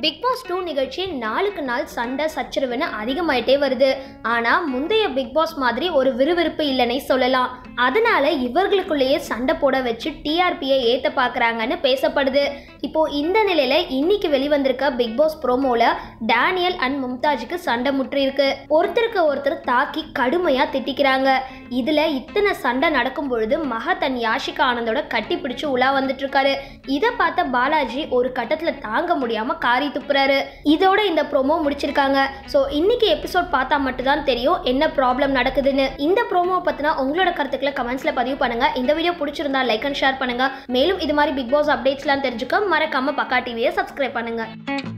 big pass two நிகழ்ச்சி நாளுக்கு நாள் சண்டை சச்சரவுன்னு அதிகமாயிட்டே வருது ஆனா முந்தைய பிக் பாஸ் மாதிரி ஒரு விறுவிறுப்பு இல்லைன்னே சொல்லலாம் அதனால இவர்களுக்குள்ளேயே சண்டை போட வச்சு டிஆர்பியை ஏத்த பாக்குறாங்கன்னு பேசப்படுது இப்போ இந்த நிலையில இன்னைக்கு வெளிவந்திருக்க பிக் பாஸ் ப்ரோமோல டேனியல் அண்ட் மும்தாஜுக்கு சண்டை முற்றிருக்கு ஒருத்தருக்கு ஒருத்தர் தாக்கி கடுமையா திட்டிக்கிறாங்க இதுல இத்தனை சண்டை நடக்கும் பொழுது மகத் அண்ட் யாஷிகா ஆனந்தோட கட்டி பிடிச்சு உலா வந்துட்டு இருக்காரு இதை பார்த்த பாலாஜி ஒரு கட்டத்துல தாங்க முடியாம காரி துப்புறாரு இதோட இந்த ப்ரோமோ முடிச்சிருக்காங்க ஸோ இன்னைக்கு எபிசோட் பார்த்தா மட்டும்தான் தெரியும் என்ன ப்ராப்ளம் நடக்குதுன்னு இந்த ப்ரோமோ பத்தினா உங்களோட கருத்துக்களை கமெண்ட்ஸ்ல பதிவு பண்ணுங்க இந்த வீடியோ பிடிச்சிருந்தா லைக் அண்ட் ஷேர் பண்ணுங்க மேலும் இது மாதிரி பிக் பாஸ் அப்டேட்ஸ்லாம் தெரிஞ்சுக்க மறக்காம பக்கா டிவியை சப்ஸ்கிரைப் பண்ணுங்க